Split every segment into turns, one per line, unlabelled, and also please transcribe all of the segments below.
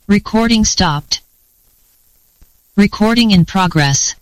Recording stopped. Recording in progress.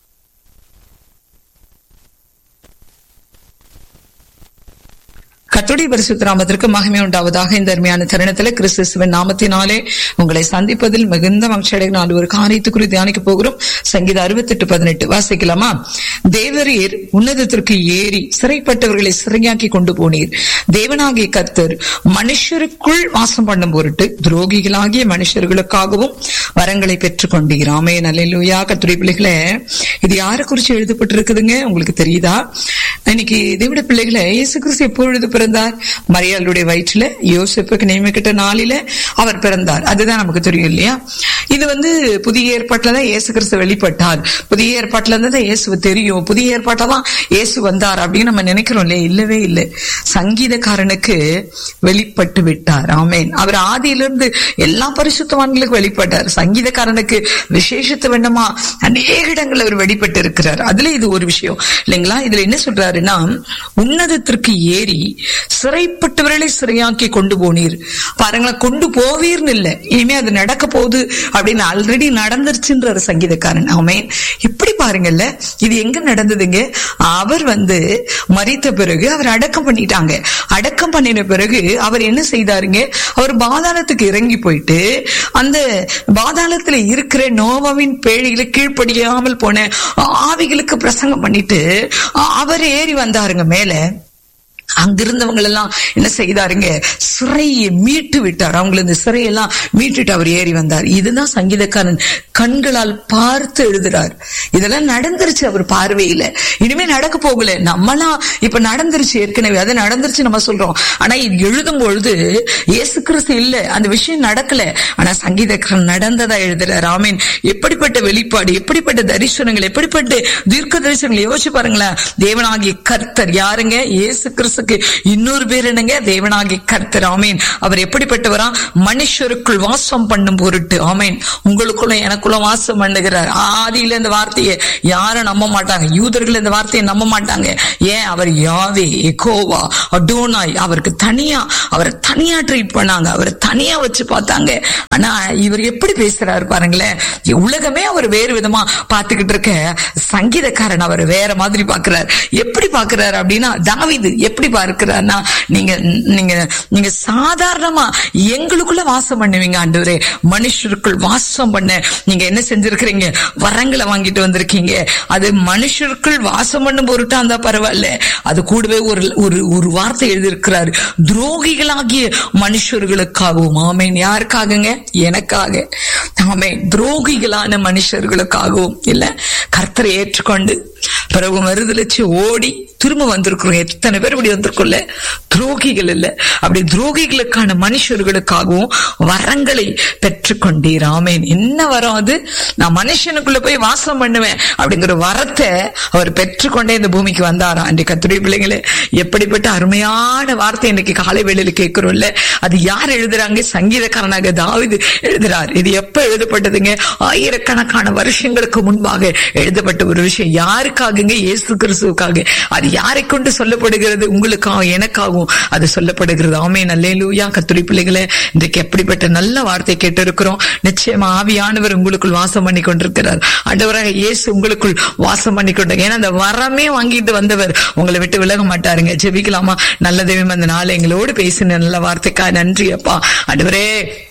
கத்துடைய பரிசுத்த நாமத்திற்கு மகிமை உண்டாவதாக இந்த அருமையான தருணத்துல கிறிஸ்துவின் நாமத்தினாலே உங்களை சந்திப்பதில் மிகுந்த மகிழ்ச்சி அடைகிற ஒரு காரியத்தை குறித்து தியானிக்க போகிறோம் சங்கீத அறுபத்தெட்டு பதினெட்டு வாசிக்கலாமா தேவரீர் உன்னதத்திற்கு ஏறி சிறைப்பட்டவர்களை சிறையாக்கி கொண்டு போனீர் தேவனாகிய கர்த்தர் மனுஷருக்குள் வாசம் பண்ணும் பொருட்டு துரோகிகளாகிய மனுஷர்களுக்காகவும் வரங்களை பெற்றுக் கொண்டீர் ஆமே நல்லூயா கத்துடைய பிள்ளைகளே இது யாரை குறிச்சு எழுதப்பட்டிருக்குதுங்க உங்களுக்கு தெரியுதா இன்னைக்கு தேவட பிள்ளைகளை இயேசு கிறிஸ்து எப்பொழுது பிறந்தார் மரியாளுடைய வயிற்றுல யோசிப்புக்கு நியமிக்கிட்ட நாளில அவர் பிறந்தார் அதுதான் நமக்கு தெரியும் இல்லையா இது வந்து புதிய ஏற்பாட்டுல தான் இயேசு கிறிஸ்து வெளிப்பட்டார் புதிய ஏற்பாட்டுல இருந்து தான் இயேசு தெரியும் புதிய ஏற்பாட்டில தான் இயேசு வந்தார் அப்படின்னு நம்ம நினைக்கிறோம் இல்லையா இல்லவே இல்லை சங்கீதக்காரனுக்கு வெளிப்பட்டு விட்டார் ஆமேன் அவர் ஆதியிலிருந்து எல்லா பரிசுத்தவான்களுக்கும் வெளிப்பட்டார் சங்கீதக்காரனுக்கு விசேஷத்து வேண்டுமா அநேக இடங்கள் அவர் வெளிப்பட்டு இருக்கிறார் அதுல இது ஒரு விஷயம் இல்லைங்களா இதுல என்ன சொல்றாருன்னா உன்னதத்திற்கு ஏறி சிறைப்பட்டவர்களை சிறையாக்கி கொண்டு போனீர் பாருங்களேன் கொண்டு போவீர்னு இல்லை இனிமே அது நடக்க போகுது அப்படின்னு ஆல்ரெடி நடந்துருச்சுன்றாரு சங்கீதக்காரன் ஆமேன் இப்படி பாருங்கல்ல இது எங்க நடந்ததுங்க அவர் வந்து மறித்த பிறகு அவர் அடக்கம் பண்ணிட்டாங்க அடக்கம் பண்ணின பிறகு அவர் என்ன செய்தாருங்க அவர் பாதாளத்துக்கு இறங்கி போயிட்டு அந்த பாதாளத்துல இருக்கிற நோவாவின் பேழையில கீழ்ப்படியாமல் போன ஆவிகளுக்கு பிரசங்கம் பண்ணிட்டு அவர் ஏறி வந்தாருங்க மேல அங்கிருந்தவங்க எல்லாம் என்ன செய்தாருங்க சிறையை மீட்டு விட்டார் அவங்களை இந்த சிறையெல்லாம் மீட்டுட்டு அவர் ஏறி வந்தார் இதுதான் சங்கீதக்காரன் கண்களால் பார்த்து எழுதுறார் இதெல்லாம் நடந்துருச்சு அவர் பார்வையில இனிமே நடக்க போகல நம்மளாம் இப்ப நடந்துருச்சு ஏற்கனவே அது நடந்துருச்சு நம்ம சொல்றோம் ஆனா இது எழுதும் பொழுது இயேசு கிறிஸ்து இல்ல அந்த விஷயம் நடக்கல ஆனா சங்கீதக்காரன் நடந்ததா எழுதுறார் ஆமீன் எப்படிப்பட்ட வெளிப்பாடு எப்படிப்பட்ட தரிசனங்கள் எப்படிப்பட்ட தீர்க்க தரிசனங்கள் யோசிச்சு பாருங்களேன் தேவனாகிய கர்த்தர் யாருங்க இயேசு கிறிஸ்துக்கு இன்னொரு பேர் என்னங்க தேவனாகிய கர்த்தர் ஆமீன் அவர் எப்படிப்பட்டவரா மனுஷருக்குள் வாசம் பண்ணும் பொருட்டு ஆமீன் உங்களுக்குள்ள எனக்குள்ள வாசம் பண்ணுகிறார் ஆதியில இந்த வார்த்தையை யாரும் நம்ப மாட்டாங்க யூதர்கள் இந்த வார்த்தையை நம்ப மாட்டாங்க ஏன் அவர் யாவே எகோவா அடோனாய் அவருக்கு தனியா அவரை தனியா ட்ரீட் பண்ணாங்க அவரை தனியா வச்சு பார்த்தாங்க ஆனா இவர் எப்படி பேசுறாரு பாருங்களேன் உலகமே அவர் வேறு விதமா பார்த்துக்கிட்டு இருக்க சங்கீதக்காரன் அவர் வேற மாதிரி பாக்குறாரு எப்படி பாக்குறாரு அப்படின்னா தாவிது எப்படி பார்க்கிறார்னா நீங்க நீங்க நீங்க சாதாரணமா எங்களுக்குள்ள வாசம் பண்ணுவீங்க ஆண்டவரே மனுஷருக்குள் வாசம் பண்ண நீங்க என்ன செஞ்சிருக்கிறீங்க வரங்களை வாங்கிட்டு வந்திருக்கீங்க அது மனுஷருக்குள் வாசம் பண்ணும் பொருட்டா இருந்தா பரவாயில்ல அது கூடவே ஒரு ஒரு ஒரு வார்த்தை எழுதியிருக்கிறாரு துரோகிகளாகிய மனுஷர்களுக்காகவும் ஆமேன் யாருக்காகங்க எனக்காக ஆமேன் துரோகிகளான மனுஷர்களுக்காகவும் இல்ல கர்த்தரை ஏற்றுக்கொண்டு பிறகு மறுதளிச்சு ஓடி திரும்ப வந்திருக்கிறோம் எத்தனை பேர் இப்படி வந்திருக்கோம்ல துரோகிகள் இல்ல அப்படி துரோகிகளுக்கான மனுஷர்களுக்காகவும் வரங்களை பெற்றுக்கொண்டீர் ஆமேன் என்ன வரம் அது நான் மனுஷனுக்குள்ள போய் வாசம் பண்ணுவேன் அப்படிங்கிற வரத்தை அவர் பெற்றுக்கொண்டே இந்த பூமிக்கு வந்தாராம் அன்றைய கத்துரை பிள்ளைங்களே எப்படிப்பட்ட அருமையான வார்த்தை இன்னைக்கு காலை வேளையில கேட்கிறோம்ல அது யார் எழுதுறாங்க சங்கீதக்காரனாக தாவிது எழுதுறார் இது எப்ப எழுதப்பட்டதுங்க ஆயிரக்கணக்கான வருஷங்களுக்கு முன்பாக எழுதப்பட்ட ஒரு விஷயம் யாருக்காகங்க இயேசு கிறிஸ்துவுக்காக அது யாரை கொண்டு சொல்லப்படுகிறது உங்களுக்காகவும் எனக்காகவும் அது சொல்லப்படுகிறது ஆமே நல்லேலூயா கத்துரை பிள்ளைகளை இன்றைக்கு எப்படிப்பட்ட நல்ல வார்த்தை கேட்டு இருக்கிறோம் நிச்சயமா ஆவியானவர் உங்களுக்குள் வாசம் பண்ணி கொண்டிருக்கிறார் ஆண்டவராக இயேசு உங்களுக்குள் வாசம் பண்ணி கொண்டார் ஏன்னா அந்த வரமே வாங்கிட்டு வந்தவர் உங்களை விட்டு விலக மாட்டாருங்க ஜெபிக்கலாமா நல்ல தெய்வம் அந்த நாள் எங்களோடு பேசின நல்ல வார்த்தைக்காக நன்றி அப்பா ஆண்டவரே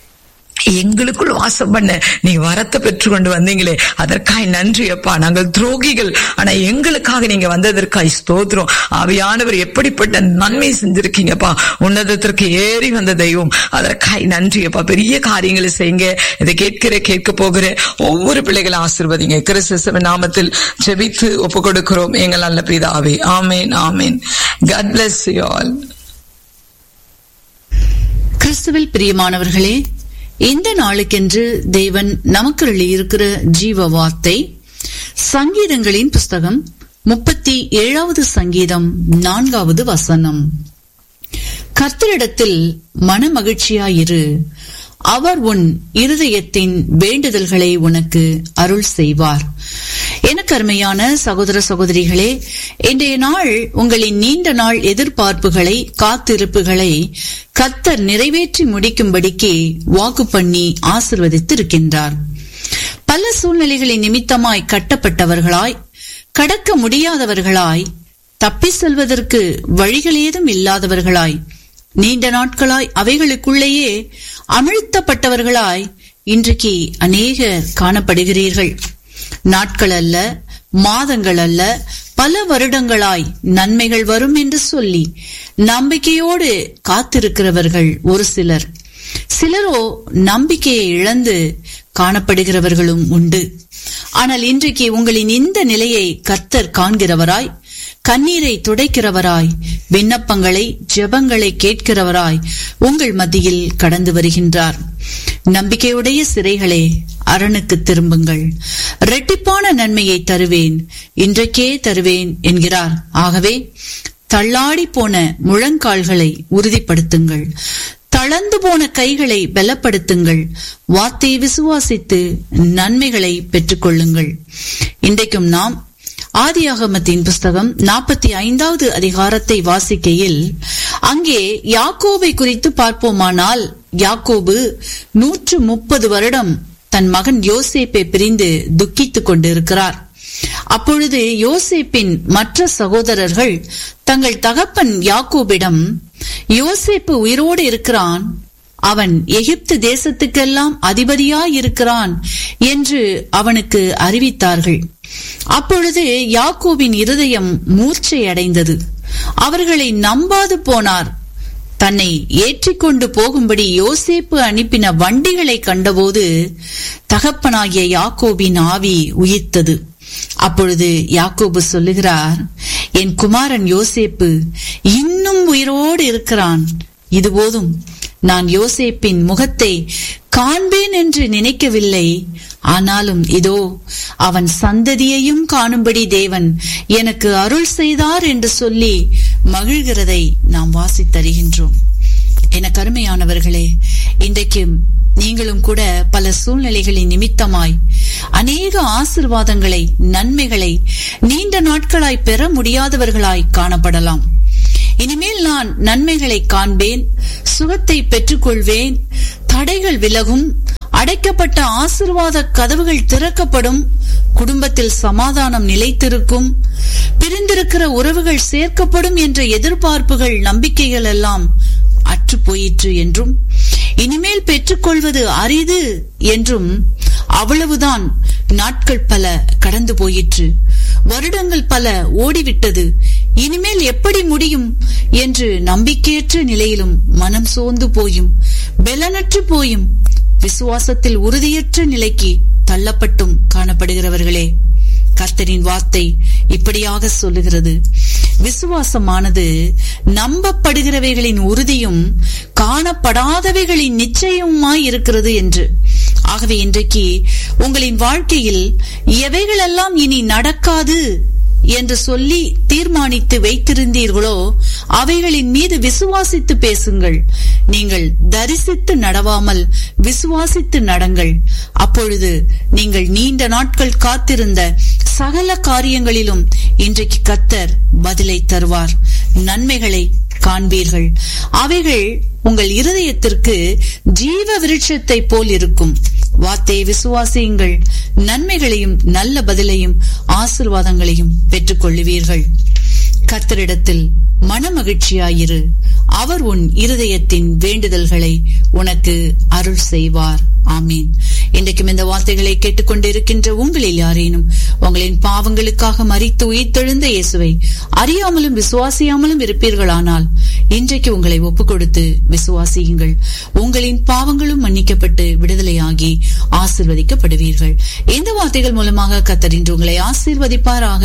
எங்களுக்குள் வாசம் பண்ண நீ வரத்தை பெற்று கொண்டு வந்தீங்களே அதற்காய் நன்றி அப்பா நாங்கள் துரோகிகள் ஆனா எங்களுக்காக நீங்க வந்ததற்காய் ஸ்தோத்திரம் ஆவியானவர் எப்படிப்பட்ட நன்மை செஞ்சிருக்கீங்கப்பா உன்னதத்திற்கு ஏறி வந்த தெய்வம் அதற்காய் நன்றி அப்பா பெரிய காரியங்களை செய்யுங்க இதை கேட்கிற கேட்க போகிற ஒவ்வொரு பிள்ளைகளை ஆசிர்வதிங்க கிறிஸ்துவ நாமத்தில் ஜெபித்து ஒப்பு கொடுக்கிறோம் எங்கள் நல்ல பிதாவே ஆமேன் ஆமேன் காட் பிளஸ் யூ ஆல்
கிறிஸ்துவில் பிரியமானவர்களே இந்த நாளுக்கென்று தேவன் நமக்கு இருக்கிற ஜீவ வார்த்தை சங்கீதங்களின் புஸ்தகம் முப்பத்தி ஏழாவது சங்கீதம் நான்காவது வசனம் கர்த்தரிடத்தில் மன மகிழ்ச்சியாயிரு அவர் உன் இருதயத்தின் வேண்டுதல்களை உனக்கு அருள் செய்வார் எனக்கு அருமையான சகோதர சகோதரிகளே இன்றைய நாள் உங்களின் நீண்ட நாள் எதிர்பார்ப்புகளை காத்திருப்புகளை கத்தர் நிறைவேற்றி முடிக்கும்படிக்கு வாக்கு பண்ணி ஆசிர்வதித்து இருக்கின்றார் பல சூழ்நிலைகளின் நிமித்தமாய் கட்டப்பட்டவர்களாய் கடக்க முடியாதவர்களாய் தப்பி செல்வதற்கு வழிகள் ஏதும் இல்லாதவர்களாய் நீண்ட நாட்களாய் அவைகளுக்குள்ளேயே அமிழ்த்தப்பட்டவர்களாய் இன்றைக்கு அநேகர் காணப்படுகிறீர்கள் நாட்கள் அல்ல மாதங்கள் அல்ல பல வருடங்களாய் நன்மைகள் வரும் என்று சொல்லி நம்பிக்கையோடு காத்திருக்கிறவர்கள் ஒரு சிலர் சிலரோ நம்பிக்கையை இழந்து காணப்படுகிறவர்களும் உண்டு ஆனால் இன்றைக்கு உங்களின் இந்த நிலையை கர்த்தர் காண்கிறவராய் கண்ணீரை துடைக்கிறவராய் விண்ணப்பங்களை ஜெபங்களை கேட்கிறவராய் உங்கள் மத்தியில் கடந்து வருகின்றார் நம்பிக்கையுடைய சிறைகளே அரணுக்கு திரும்புங்கள் இரட்டிப்பான நன்மையை தருவேன் இன்றைக்கே தருவேன் என்கிறார் ஆகவே தள்ளாடி போன முழங்கால்களை உறுதிப்படுத்துங்கள் தளர்ந்து போன கைகளை பலப்படுத்துங்கள் வார்த்தையை விசுவாசித்து நன்மைகளை பெற்றுக்கொள்ளுங்கள் இன்றைக்கும் நாம் ஆதியாகமத்தின் புஸ்தகம் நாற்பத்தி ஐந்தாவது அதிகாரத்தை வாசிக்கையில் அங்கே யாக்கோபை குறித்து பார்ப்போமானால் யாக்கோபு நூற்று முப்பது வருடம் தன் மகன் யோசேப்பை பிரிந்து துக்கித்துக் கொண்டிருக்கிறார் அப்பொழுது யோசேப்பின் மற்ற சகோதரர்கள் தங்கள் தகப்பன் யாக்கோபிடம் யோசேப்பு உயிரோடு இருக்கிறான் அவன் எகிப்து தேசத்துக்கெல்லாம் அதிபதியாயிருக்கிறான் என்று அவனுக்கு அறிவித்தார்கள் அப்பொழுது யாக்கோபின் இருதயம் மூர்ச்சை அடைந்தது அவர்களை நம்பாது போனார் தன்னை ஏற்றிக்கொண்டு போகும்படி யோசேப்பு அனுப்பின வண்டிகளை கண்டபோது தகப்பனாகிய யாக்கோபின் ஆவி உயிர்த்தது அப்பொழுது யாக்கோபு சொல்லுகிறார் என் குமாரன் யோசேப்பு இன்னும் உயிரோடு இருக்கிறான் இது போதும் நான் யோசேப்பின் முகத்தை காண்பேன் என்று நினைக்கவில்லை ஆனாலும் இதோ அவன் சந்ததியையும் காணும்படி தேவன் எனக்கு அருள் செய்தார் என்று சொல்லி மகிழ்கிறதை நாம் வாசித்தருகின்றோம் என கருமையானவர்களே இன்றைக்கு நீங்களும் கூட பல சூழ்நிலைகளின் நிமித்தமாய் அநேக ஆசிர்வாதங்களை நன்மைகளை நீண்ட நாட்களாய் பெற முடியாதவர்களாய் காணப்படலாம் இனிமேல் நான் நன்மைகளை காண்பேன் சுகத்தை பெற்றுக்கொள்வேன் தடைகள் விலகும் அடைக்கப்பட்ட ஆசிர்வாத கதவுகள் திறக்கப்படும் குடும்பத்தில் சமாதானம் நிலைத்திருக்கும் பிரிந்திருக்கிற உறவுகள் சேர்க்கப்படும் என்ற எதிர்பார்ப்புகள் நம்பிக்கைகள் எல்லாம் அற்று போயிற்று என்றும் இனிமேல் பெற்றுக்கொள்வது அரிது என்றும் அவ்வளவுதான் நாட்கள் பல கடந்து போயிற்று வருடங்கள் பல ஓடிவிட்டது இனிமேல் எப்படி முடியும் என்று நம்பிக்கையற்ற நிலையிலும் மனம் சோர்ந்து போயும் பெலனற்று போயும் விசுவாசத்தில் உறுதியற்ற நிலைக்கு தள்ளப்பட்டும் காணப்படுகிறவர்களே கர்த்தரின் வார்த்தை இப்படியாக சொல்லுகிறது விசுவாசமானது நம்பப்படுகிறவைகளின் உறுதியும் காணப்படாதவைகளின் நிச்சயமாய் இருக்கிறது என்று ஆகவே இன்றைக்கு உங்களின் வாழ்க்கையில் எவைகளெல்லாம் இனி நடக்காது என்று சொல்லி தீர்மானித்து வைத்திருந்தீர்களோ அவைகளின் மீது விசுவாசித்து பேசுங்கள் நீங்கள் தரிசித்து நடவாமல் விசுவாசித்து நடங்கள் அப்பொழுது நீங்கள் நீண்ட நாட்கள் காத்திருந்த சகல காரியங்களிலும் இன்றைக்கு கத்தர் பதிலை தருவார் நன்மைகளை காண்பீர்கள் அவைகள் உங்கள் இருதயத்திற்கு ஜீவ விருட்சத்தை போல் இருக்கும் வார்த்தையை விசுவாசியுங்கள் நன்மைகளையும் நல்ல பதிலையும் ஆசிர்வாதங்களையும் பெற்றுக் கொள்ளுவீர்கள் கர்த்தரிடத்தில் மனமகிழ்ச்சியாயிரு அவர் உன் இருதயத்தின் வேண்டுதல்களை உனக்கு அருள் செய்வார் ஆமீன் இன்றைக்கும் இந்த வார்த்தைகளை கேட்டுக்கொண்டிருக்கின்ற உங்களில் யாரேனும் உங்களின் பாவங்களுக்காக மறித்து உயிர்த்தெழுந்த இயேசுவை அறியாமலும் விசுவாசியாமலும் இருப்பீர்களானால் இன்றைக்கு உங்களை ஒப்புக் கொடுத்து விசுவாசியுங்கள் உங்களின் பாவங்களும் மன்னிக்கப்பட்டு விடுதலையாகி ஆசிர்வதிக்கப்படுவீர்கள் இந்த வார்த்தைகள் மூலமாக கத்தர் இன்று உங்களை ஆசீர்வதிப்பாராக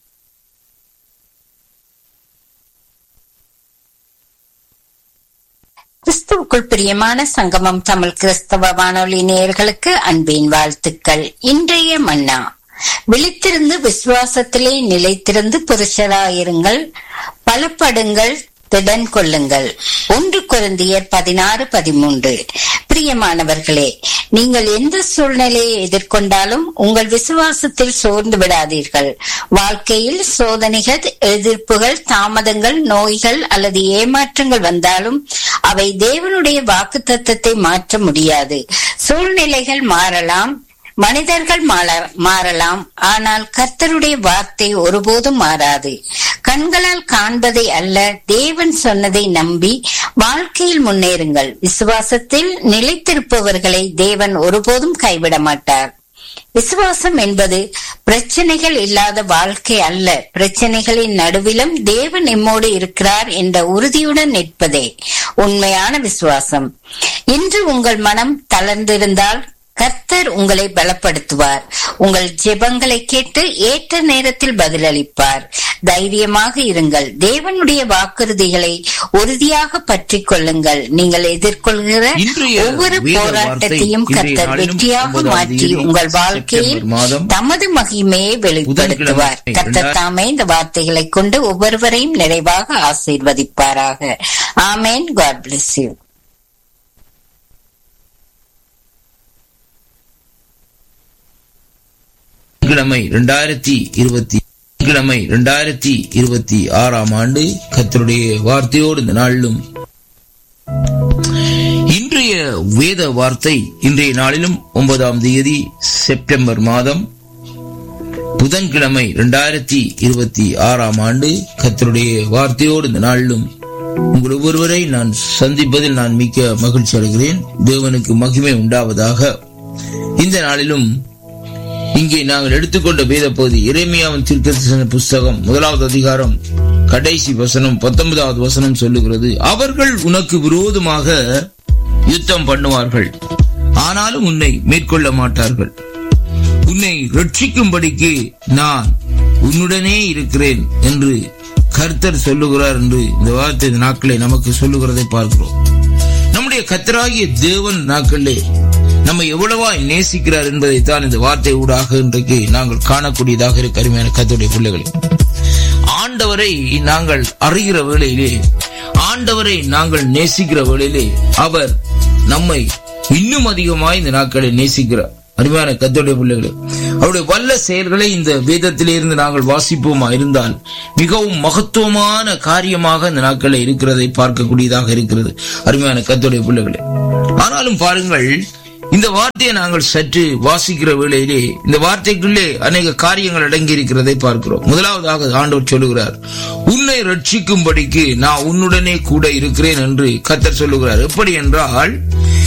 கிறிஸ்துவுக்குள் பிரியமான சங்கமம் தமிழ் கிறிஸ்தவ வானொலி நேயர்களுக்கு அன்பின் வாழ்த்துக்கள் இன்றைய மன்னா விழித்திருந்து விசுவாசத்திலே நிலைத்திருந்து புருஷராயிருங்கள் பலப்படுங்கள் திடன் கொள்ளுங்கள் ஒன்று குருந்தியர் பதினாறு பதிமூன்று பிரியமானவர்களே நீங்கள் எந்த சூழ்நிலையை எதிர்கொண்டாலும் உங்கள் விசுவாசத்தில் சோர்ந்து விடாதீர்கள் வாழ்க்கையில் சோதனைகள் எதிர்ப்புகள் தாமதங்கள் நோய்கள் அல்லது ஏமாற்றங்கள் வந்தாலும் அவை தேவனுடைய வாக்கு தத்தத்தை மாற்ற முடியாது சூழ்நிலைகள் மாறலாம் மனிதர்கள் மாற- மாறலாம் ஆனால் கர்த்தருடைய வார்த்தை ஒருபோதும் மாறாது கண்களால் காண்பதை அல்ல தேவன் சொன்னதை நம்பி வாழ்க்கையில் முன்னேறுங்கள் விசுவாசத்தில் நிலைத்திருப்பவர்களை தேவன் ஒருபோதும் கைவிட மாட்டார் விசுவாசம் என்பது பிரச்சனைகள் இல்லாத வாழ்க்கை அல்ல பிரச்சனைகளின் நடுவிலும் தேவன் நம்மோடு இருக்கிறார் என்ற உறுதியுடன் நிற்பதே உண்மையான விசுவாசம் இன்று உங்கள் மனம் தளர்ந்திருந்தால் கர்த்தர் உங்களை பலப்படுத்துவார் உங்கள் ஜெபங்களை கேட்டு ஏற்ற நேரத்தில் பதிலளிப்பார் தைரியமாக இருங்கள் தேவனுடைய வாக்குறுதிகளை உறுதியாக பற்றிக் கொள்ளுங்கள் நீங்கள் எதிர்கொள்கிற
இன்றைய
ஒவ்வொரு
வேத
போராட்டத்தையும்
வார்த்தை இன்றைய
கர்த்தர்
நாளிலும்
வெற்றியாக
ஒன்பதாம்
மாற்றி
தேதி
உங்கள் வாழ்க்கையில்
செப்டம்பர் மாதம்
தமது மகிமையை வெளிப்படுத்துவார்
புதன்கிழமை
கர்த்தர் தாமே இந்த வார்த்தைகளை கொண்டு ஒவ்வொருவரையும் நிறைவாக ஆசீர்வதிப்பாராக ஆமேன் காட் பிளஸ் யூ
கிழமை இரண்டாயிரத்தி இருபத்தி கிழமை இரண்டாயிரத்தி இருபத்தி ஆறாம் ஆண்டு கர்த்தருடைய வார்த்தையோடு இந்த நாளிலும் இன்றைய வேத வார்த்தை இன்றைய நாளிலும் ஒன்பதாம் தேதி செப்டம்பர் மாதம் புதன்கிழமை இரண்டாயிரத்தி இருபத்தி ஆறாம் ஆண்டு கர்த்தருடைய வார்த்தையோடு இந்த நாளிலும் உங்கள் ஒவ்வொருவரை நான் சந்திப்பதில் நான் மிக்க மகிழ்ச்சி அடைகிறேன் தேவனுக்கு மகிமை உண்டாவதாக இந்த நாளிலும் இங்கே நாங்கள் எடுத்துக்கொண்ட வேத பகுதி இறைமையாவின் தீர்க்கதரிசன புஸ்தகம் முதலாவது அதிகாரம் கடைசி வசனம் பத்தொன்பதாவது வசனம் சொல்லுகிறது அவர்கள் உனக்கு விரோதமாக யுத்தம் பண்ணுவார்கள் ஆனாலும் உன்னை மேற்கொள்ள மாட்டார்கள் உன்னை ரட்சிக்கும்படிக்கு நான் உன்னுடனே இருக்கிறேன் என்று கர்த்தர் சொல்லுகிறார் என்று இந்த வார்த்தை இந்த நாட்களை நமக்கு சொல்லுகிறதை பார்க்கிறோம் நம்முடைய கர்த்தராகிய தேவன் நாட்களிலே நம்மை எவ்வளவாய் நேசிக்கிறார் என்பதைத்தான் இந்த வார்த்தை ஊடாக இன்றைக்கு நாங்கள் காணக்கூடியதாக இருக்க அருமையான கர்த்தருடைய பிள்ளைகளே ஆண்டவரை நாங்கள் அறிகிற வேளையிலே ஆண்டவரை நாங்கள் நேசிக்கிற வேளையிலே அவர் நம்மை இன்னும் அதிகமாய் இந்த நாட்களை நேசிக்கிறார் அருமையான கத்தோடைய பிள்ளைகளே அவருடைய வல்ல செயல்களை இந்த வேதத்திலே இருந்து நாங்கள் வாசிப்போமா இருந்தால் மிகவும் மகத்துவமான காரியமாக இந்த நாட்களில் இருக்கிறதை பார்க்கக்கூடியதாக இருக்கிறது அருமையான கத்தோடைய பிள்ளைகளே ஆனாலும் பாருங்கள் இந்த வார்த்தையை நாங்கள் சற்று வாசிக்கிற வேளையிலே இந்த வார்த்தைக்குள்ளே அநேக காரியங்கள் அடங்கி இருக்கிறதை பார்க்கிறோம் முதலாவதாக ஆண்டவர் சொல்லுகிறார் உன்னை ரட்சிக்கும்படிக்கு நான் உன்னுடனே கூட இருக்கிறேன் என்று கத்தர் சொல்லுகிறார் எப்படி என்றால்